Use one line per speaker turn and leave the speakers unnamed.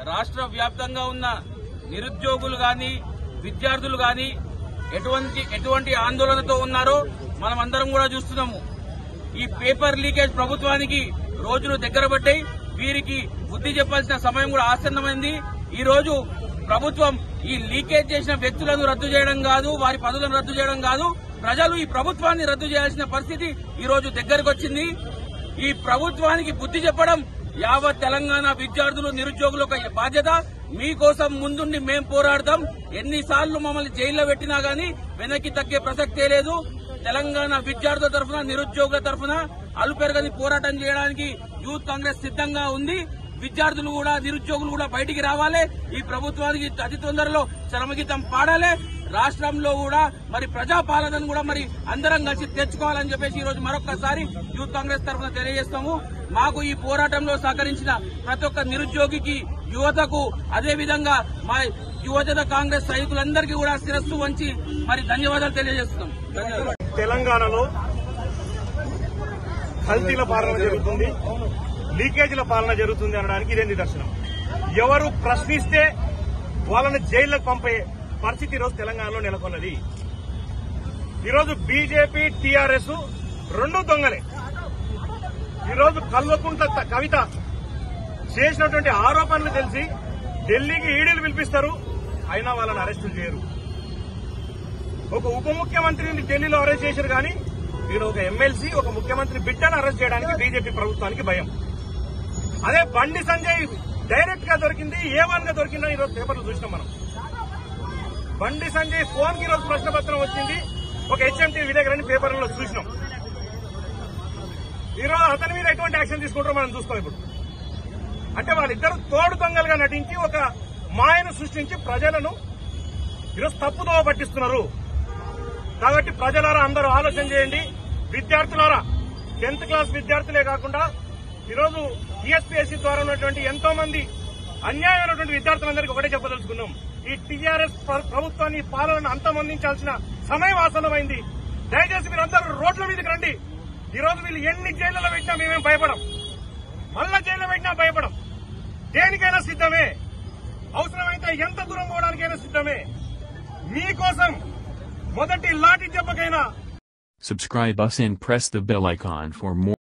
రాష్ట్ర వ్యాప్తంగా ఉన్న నిరుద్యోగులు గాని విద్యార్థులు గాని ఎటువంటి ఎటువంటి ఆందోళనతో ఉన్నారో మనం అందరం కూడా చూస్తున్నాము ఈ పేపర్ లీకేజ్ ప్రభుత్వానికి రోజులు దగ్గర పడ్డాయి వీరికి బుద్ధి చెప్పాల్సిన సమయం కూడా ఆసన్నమైంది ఈ రోజు ప్రభుత్వం ఈ లీకేజ్ చేసిన వ్యక్తులను రద్దు చేయడం కాదు వారి పనులను రద్దు చేయడం కాదు ప్రజలు ఈ ప్రభుత్వాన్ని రద్దు చేయాల్సిన పరిస్థితి ఈ రోజు దగ్గరకు వచ్చింది ఈ ప్రభుత్వానికి బుద్ధి చెప్పడం యావత్ తెలంగాణ విద్యార్థులు నిరుద్యోగుల ఒక బాధ్యత మీకోసం ముందుండి మేం పోరాడతాం ఎన్నిసార్లు మమ్మల్ని జైల్లో పెట్టినా గానీ వెనక్కి తగ్గే ప్రసక్తే లేదు తెలంగాణ విద్యార్థుల తరఫున నిరుద్యోగుల తరఫున అలుపెరగని పోరాటం చేయడానికి యూత్ కాంగ్రెస్ సిద్ధంగా ఉంది విద్యార్థులు కూడా నిరుద్యోగులు కూడా బయటికి రావాలి ఈ ప్రభుత్వానికి అతి తొందరలో చరమగీతం పాడాలి రాష్ట్రంలో కూడా మరి ప్రజాపాలనను కూడా మరి అందరం కలిసి తెచ్చుకోవాలని చెప్పేసి ఈ రోజు మరొకసారి యూత్ కాంగ్రెస్ తరఫున తెలియజేస్తాము మాకు ఈ పోరాటంలో సహకరించిన ప్రతి ఒక్క నిరుద్యోగికి యువతకు అదే విధంగా మా యువజన కాంగ్రెస్ సైనికులందరికీ కూడా శిరస్సు వంచి మరి ధన్యవాదాలు తెలియజేస్తున్నాం ధన్యవాదాలు
తెలంగాణలో కల్తీల పాలన జరుగుతుంది లీకేజీల పాలన జరుగుతుంది అనడానికి ఇదే నిదర్శనం ఎవరు ప్రశ్నిస్తే వాళ్ళని జైల్లోకి పంపే పరిస్థితి ఈరోజు తెలంగాణలో నెలకొన్నది ఈరోజు బీజేపీ టీఆర్ఎస్ రెండు దొంగలే ఈరోజు కల్వకుంట్ల త- కవిత చేసినటువంటి ఆరోపణలు తెలిసి ఢిల్లీకి ఈడీలు పిలిపిస్తారు అయినా వాళ్ళని అరెస్టులు చేయరు ఒక ఉప ముఖ్యమంత్రిని ఢిల్లీలో అరెస్ట్ చేశారు కానీ ఇక్కడ ఒక ఎమ్మెల్సీ ఒక ముఖ్యమంత్రి బిడ్డను అరెస్ట్ చేయడానికి బీజేపీ ప్రభుత్వానికి భయం అదే బండి సంజయ్ డైరెక్ట్ గా దొరికింది ఏ వన్ గా దొరికిందో ఈరోజు పేపర్లు చూసినాం మనం బండి సంజయ్ ఫోన్ కి ఈరోజు ప్రశ్నపత్రం వచ్చింది ఒక హెచ్ఎంటీ విలేకరని పేపర్లలో చూసినాం ఈరోజు అతని మీద ఎటువంటి యాక్షన్ తీసుకుంటారో మనం చూస్తాం ఇప్పుడు అంటే వాళ్ళిద్దరు తోడు దొంగలుగా నటించి ఒక మాయను సృష్టించి ప్రజలను ఈరోజు తప్పుదోవ పట్టిస్తున్నారు కాబట్టి ప్రజలారా అందరూ ఆలోచన చేయండి విద్యార్థులారా టెన్త్ క్లాస్ విద్యార్థులే కాకుండా ఈరోజు టీఎస్పీఎస్సీ ద్వారా ఉన్నటువంటి ఎంతో మంది అన్యాయమైనటువంటి విద్యార్థులందరికీ ఒకటే చెప్పదలుచుకున్నాం ఈ టీఆర్ఎస్ ప్రభుత్వాన్ని పాలనను అంతమొందించాల్సిన సమయం ఆసన్నమైంది దయచేసి మీరందరూ రోడ్ల మీదకి రండి ఈ రోజు వీళ్ళు ఎన్ని జైళ్లలో పెట్టినా మేమేం భయపడం మళ్ళా జైల్లో పెట్టినా భయపడం దేనికైనా సిద్ధమే అవసరమైతే ఎంత దూరం పోవడానికైనా సిద్ధమే మీకోసం మొదటి lathi దెబ్బకైనా
Subscribe us and press the bell icon for more.